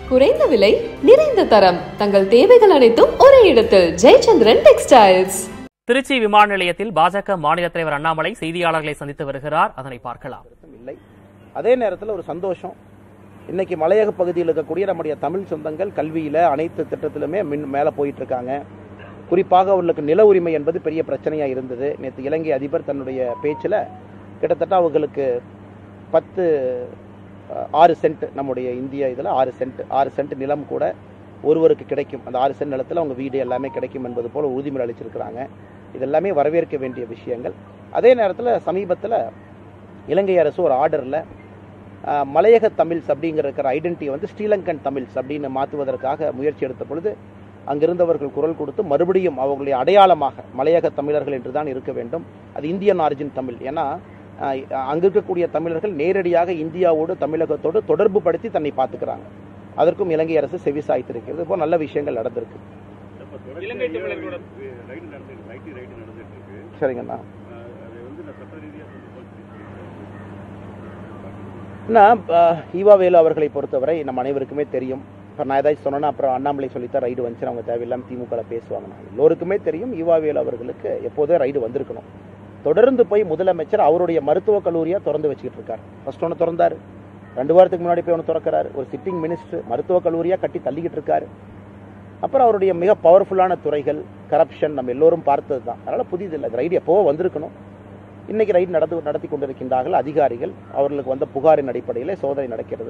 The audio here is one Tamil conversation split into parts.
குறைந்த விலை நிறைந்த தரம் தங்கள் தேவைகள் அனைத்தும் ஒரே இடத்தில் ஜெயச்சந்திரன் டெக்ஸ்டைல்ஸ் திருச்சி விமான நிலையத்தில் பாஜக மாநில தலைவர் அண்ணாமலை செய்தியாளர்களை சந்தித்து வருகிறார் அதனை பார்க்கலாம் இல்லை அதே நேரத்தில் ஒரு சந்தோஷம் இன்னைக்கு மலையக பகுதியில் இருக்கக்கூடிய நம்முடைய தமிழ் சொந்தங்கள் கல்வியில் அனைத்து திட்டத்திலுமே மின் மேலே போயிட்டு இருக்காங்க குறிப்பாக அவர்களுக்கு நில உரிமை என்பது பெரிய பிரச்சனையாக இருந்தது நேற்று இலங்கை அதிபர் தன்னுடைய பேச்சில் கிட்டத்தட்ட அவர்களுக்கு பத்து அஹ், ஆறு சென்ட் நம்முடைய இந்திய இதில் ஆறு சென்ட் ஆறு சென்ட் நிலம் கூட ஒருவருக்கு கிடைக்கும் அந்த ஆறு சென்ட் நிலத்தில் அவங்க வீடு எல்லாமே கிடைக்கும் என்பது போல உறுதிமொழி அளிச்சிருக்கிறாங்க இது எல்லாமே வரவேற்க வேண்டிய விஷயங்கள் அதே நேரத்தில் சமீபத்தில் இலங்கை அரசு ஒரு ஆர்டரில் மலையக தமிழ்ஸ் அப்படிங்கிற இருக்கிற ஐடென்டிட்டியை வந்து ஸ்ரீலங்கன் தமிழ்ஸ் அப்படின்னு மாற்றுவதற்காக முயற்சி எடுத்த பொழுது அங்கிருந்தவர்கள் குரல் கொடுத்து மறுபடியும் அவர்களுடைய அடையாளமாக மலையக தமிழர்கள் என்று தான் இருக்க வேண்டும் அது இந்தியன் ஆரிஜின் தமிழ் ஏன்னா அஹ், அங்கு இருக்கக்கூடிய தமிழர்கள் நேரடியாக இந்தியாவோடு தமிழகத்தோடு தொடர்பு படுத்தி தன்னை பார்த்துக்கிறாங்க அதற்கும் இலங்கை அரசு செவி சாய்த்திருக்கிறது இப்போ நல்ல விஷயங்கள் நடந்திருக்கு இலங்கை தமிழர்களோட ரைடு நடந்துட்டு ஐடி ரைடு நடந்துட்டு இருக்கு சரிங்கண்ணா அஹ் அது வந்து நான் சட்ட ரீதியாக என்ன ஈவா வேலு அவர்களை பொறுத்தவரை நம்ம அனைவருக்குமே தெரியும் இப்போ நான் ஏதாச்சும் சொன்னேன்னா அப்புறம் அண்ணாமலை சொல்லித்தான் ரைடு வந்துச்சு அவங்க தேவையில்லாமல் திமுகவில் பேசுவாங்க நான் எல்லோருக்குமே தெரியும் ஈவா வேலு அவர்களுக்கு எப்போதே ரைடு வந்திருக்கணும் தொடர்ந்து போய் முதலமைச்சர் அவருடைய மருத்துவக் கல்லூரியாக திறந்து வச்சுக்கிட்டு இருக்காரு ஃபர்ஸ்ட் ஒன்று திறந்தாரு ரெண்டு வாரத்துக்கு முன்னாடி போய் ஒன்று திறக்கிறாரு ஒரு சிட்டிங் மினிஸ்டர் மருத்துவக் கல்லூரியாக கட்டி தள்ளிக்கிட்டு இருக்காரு அப்புறம் அவருடைய மிக பவர்ஃபுல்லான துறைகள் கரப்ஷன் நம்ம எல்லோரும் பார்த்தது தான் அதனால் புதிதில்லை ரைடு எப்போவோ வந்திருக்கணும் இன்னைக்கு ரைடு நடந்து நடத்தி கொண்டிருக்கின்றார்கள் அதிகாரிகள் அவர்களுக்கு வந்த புகாரின் அடிப்படையில் சோதனை நடக்கிறது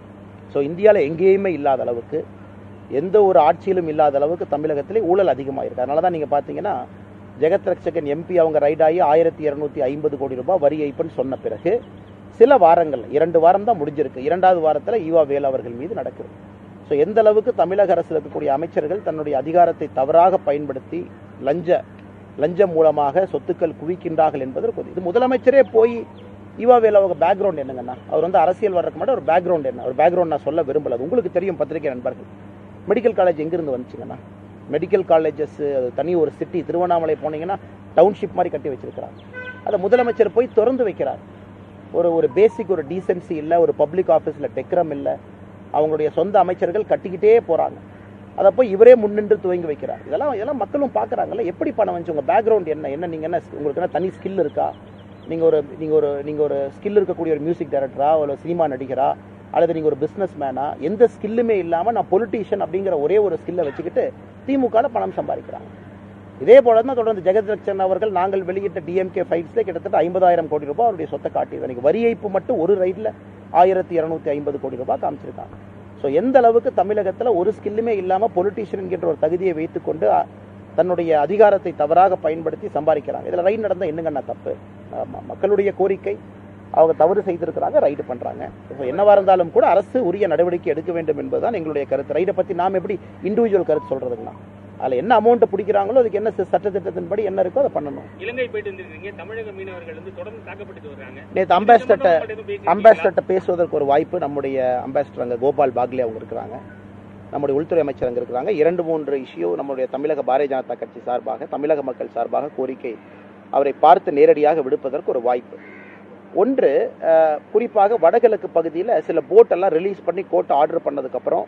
ஸோ இந்தியாவில் எங்கேயுமே இல்லாத அளவுக்கு எந்த ஒரு ஆட்சியிலும் இல்லாத அளவுக்கு தமிழகத்திலே ஊழல் அதிகமாக இருக்கு அதனால தான் நீங்கள் பார்த்தீங்கன்னா ஜெகத் ரட்சகன் எம்பி அவங்க ரைட் ஆகி ஆயிரத்தி இரநூத்தி ஐம்பது கோடி ரூபாய் வரி ஏய்ப்புன்னு சொன்ன பிறகு சில வாரங்கள் இரண்டு வாரம் தான் முடிஞ்சிருக்கு இரண்டாவது வாரத்தில் ஈவா வேல் அவர்கள் மீது நடக்குது ஸோ எந்த அளவுக்கு தமிழக அரசில் இருக்கக்கூடிய அமைச்சர்கள் தன்னுடைய அதிகாரத்தை தவறாக பயன்படுத்தி லஞ்ச லஞ்சம் மூலமாக சொத்துக்கள் குவிக்கின்றார்கள் என்பதற்கு ஒரு- இது முதலமைச்சரே போய் ஈவா வேல் அவங்க பேக்ரவுண்ட் என்னங்கண்ணா அவர் வந்து அரசியல் வர்றதுக்கு மட்டும் ஒரு பேக்ரவுண்ட் என்ன ஒரு பேக்ரவுண்ட் நான் சொல்ல விரும்பல அது உங்களுக்கு தெரியும் பத்திரிகை நண்பர்கள் மெடிக்கல் காலேஜ் எங்கிருந்து வந்துச்சுங்கண்ணா மெடிக்கல் காலேஜஸ் அது தனி ஒரு சிட்டி திருவண்ணாமலை போனீங்கன்னா டவுன்ஷிப் மாதிரி கட்டி வச்சிருக்கிறாங்க அதை முதலமைச்சர் போய் திறந்து வைக்கிறார் ஒரு ஒரு பேசிக் ஒரு டீசென்சி இல்லை ஒரு பப்ளிக் ஆஃபீஸில் டெக்ரம் இல்லை அவங்களுடைய சொந்த அமைச்சர்கள் கட்டிக்கிட்டே போகிறாங்க அதை போய் இவரே முன்னின்று துவங்கி வைக்கிறார் இதெல்லாம் இதெல்லாம் மக்களும் பார்க்குறாங்கல்ல எப்படி பணம் வந்துச்சு உங்கள் பேக்ரவுண்ட் என்ன என்ன நீங்கள் என்ன உங்களுக்கு என்ன தனி ஸ்கில் இருக்கா நீங்கள் ஒரு நீங்கள் ஒரு நீங்கள் ஒரு ஸ்கில் இருக்கக்கூடிய ஒரு மியூசிக் டைரக்டரா ஒரு சினிமா நடிகரா அல்லது நீங்கள் ஒரு பிஸ்னஸ் மேனா எந்த ஸ்கில்லுமே இல்லாமல் நான் பொலிட்டீஷியன் அப்படிங்கிற ஒரே ஒரு ஸ்கில்லை வச்சுக்கிட்டு திமுகவில் பணம் சம்பாதிக்கிறாங்க இதே போல தான் தொடர்ந்து ஜெகத் ரட்சன் அவர்கள் நாங்கள் வெளியிட்ட டிஎம்கே ஃபைல்ஸ்ல கிட்டத்தட்ட ஐம்பதாயிரம் கோடி ரூபாய் அவருடைய சொத்தை காட்டி இன்னைக்கு வரி ஏய்ப்பு மட்டும் ஒரு ரைட்ல ஆயிரத்தி இருநூத்தி ஐம்பது கோடி ரூபாய் காமிச்சிருக்காங்க ஸோ எந்த அளவுக்கு தமிழகத்தில் ஒரு ஸ்கில்லுமே இல்லாமல் பொலிட்டீஷியன் என்கின்ற ஒரு தகுதியை வைத்துக்கொண்டு அ, தன்னுடைய அதிகாரத்தை தவறாக பயன்படுத்தி சம்பாதிக்கிறாங்க இதில் ரைட் நடந்தால் என்னங்கண்ணா தப்பு ஆமா, மக்களுடைய கோரிக்கை அவங்க தவறு செய்திருக்கிறாங்க ரைடு பண்றாங்க இப்போ என்னவா இருந்தாலும் கூட அரசு உரிய நடவடிக்கை எடுக்க வேண்டும் என்பதுதான் எங்களுடைய கருத்து ரைடை பத்தி நாம் எப்படி இண்டிவிஜுவல் கருத்து சொல்றதுங்கண்ணா அதில் என்ன அமௌண்ட்டை பிடிக்கிறாங்களோ அதுக்கு என்ன சட்ட திட்டத்தின்படி என்ன இருக்கோ அதை பண்ணணும் இலங்கை போயிட்டு வந்திருக்கீங்க தமிழக மீனவர்கள் வந்து தொடர்ந்து தாக்கப்பட்டு வர்றாங்க நேற்று அம்பாஸ்டர்ட்ட உங்கள்ட்ட எதுவும் பேசியிருக்கீங்களா? அம்பாஸ்டர்ட்ட பேசுவதற்கு ஒரு வாய்ப்பு நம்முடைய அம்பாஸ்டர் அங்கே கோபால் பாக்லே அவங்க இருக்கிறாங்க நம்முடைய உள்துறை அமைச்சர் அங்கே இருக்கிறாங்க இரண்டு மூன்று இஷ்யூ நம்முடைய தமிழக பாரதிய ஜனதா கட்சி சார்பாக தமிழக மக்கள் சார்பாக கோரிக்கை அவரை பார்த்து நேரடியாக விடுப்பதற்கு ஒரு வாய்ப்பு ஒன்று அஹ், குறிப்பாக வடகிழக்கு பகுதியில் சில போட்டெல்லாம் ரிலீஸ் பண்ணி கோர்ட் ஆர்டர் பண்ணதுக்கப்புறம்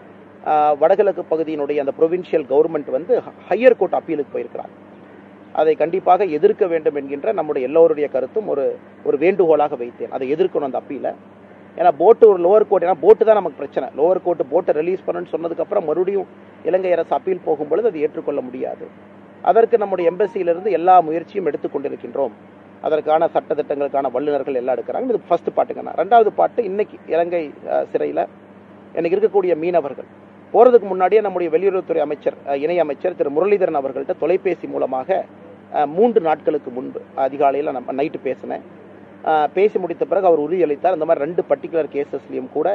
வடகிழக்கு பகுதியினுடைய அந்த ப்ரொவின்ஷியல் கவர்மெண்ட் வந்து ஹையர் கோர்ட் அப்பீலுக்கு போயிருக்கிறாங்க அதை கண்டிப்பாக எதிர்க்க வேண்டும் என்கின்ற நம்முடைய எல்லோருடைய கருத்தும் ஒரு ஒரு வேண்டுகோளாக வைத்தேன் அதை எதிர்க்கணும் அந்த அப்பீலை ஏன்னா போட்டு ஒரு லோவர் கோர்ட் ஏன்னா போட்டு தான் நமக்கு பிரச்சனை லோவர் கோர்ட் போட்டை ரிலீஸ் பண்ணணும்னு சொன்னதுக்கப்புறம் மறுபடியும் இலங்கை அரசு அப்பீல் போகும்பொழுது அதை ஏற்றுக்கொள்ள முடியாது அதற்கு நம்முடைய எம்பசியிலிருந்து எல்லா முயற்சியும் எடுத்துக்கொண்டிருக்கின்றோம் அதற்கான சட்டத்திட்டங்களுக்கான வல்லுநர்கள் எல்லாம் எடுக்கிறாங்க இது ஃபர்ஸ்ட் பாட்டுங்கண்ணா ரெண்டாவது பாட்டு இன்னைக்கு இலங்கை அஹ், சிறையில் இன்னைக்கு இருக்கக்கூடிய மீனவர்கள் போறதுக்கு முன்னாடியே நம்முடைய வெளியுறவுத்துறை அமைச்சர் அஹ், இணை அமைச்சர் திரு முரளிதரன் அவர்கள்ட்ட தொலைபேசி மூலமாக அஹ், மூன்று நாட்களுக்கு முன்பு அதிகாலையில் நம்ம நைட்டு பேசினேன் அஹ், பேசி முடித்த பிறகு அவர் உறுதியளித்தார் இந்த மாதிரி ரெண்டு பர்டிகுலர் கேசஸ்லையும் கூட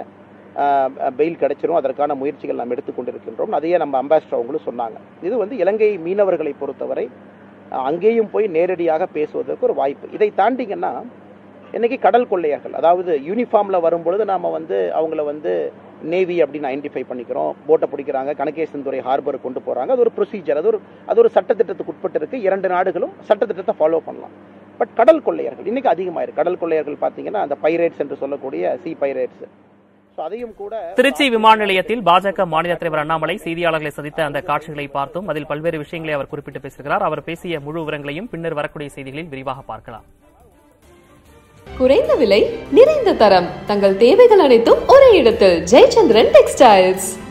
பெயில் கிடைச்சிரும் அதற்கான முயற்சிகள் நாம் எடுத்துக்கொண்டிருக்கின்றோம் அதையே நம்ம அம்பாசிடர் அவங்களும் சொன்னாங்க இது வந்து இலங்கை மீனவர்களை பொறுத்தவரை அஹ், அங்கேயும் போய் நேரடியாக பேசுவதற்கு ஒரு வாய்ப்பு இதை தாண்டிங்கன்னா இன்னைக்கு கடல் கொள்ளையர்கள் அதாவது யூனிஃபார்ம்ல வரும்பொழுது நாம வந்து அவங்கள வந்து நேவி அப்படின்னு ஐடென்டிஃபை பண்ணிக்கிறோம் போட்டை பிடிக்கிறாங்க கணக்கேசன் துறை ஹார்பர் கொண்டு போறாங்க அது ஒரு ப்ரொசீஜர் அது ஒரு அது ஒரு சட்டத்திட்டத்துக்கு உட்பட்டு இருக்கு இரண்டு நாடுகளும் சட்டத்திட்டத்தை ஃபாலோ பண்ணலாம் பட் கடல் கொள்ளையர்கள் இன்னைக்கு அதிகமாயிருக்கு கடல் கொள்ளையர்கள் பார்த்தீங்கன்னா அந்த பைரேட்ஸ் என்று சொல்லக்கூடிய சி பைரேட்ஸ் ஸோ அதையும் கூட திருச்சி விமான நிலையத்தில் பாஜக மாநில தலைவர் அண்ணாமலை செய்தியாளர்களை சந்தித்த அந்த காட்சிகளை பார்த்தோம் அதில் பல்வேறு விஷயங்களை அவர் குறிப்பிட்டு பேசுகிறார் அவர் பேசிய முழு விவரங்களையும் பின்னர் வரக்கூடிய செய்திகளில் விரிவாக பார்க்கலாம் குறைந்த விலை நிறைந்த தரம் தங்கள் தேவைகள் அனைத்தும் ஒரே இடத்தில் ஜெயச்சந்திரன் டெக்ஸ்டைல்ஸ்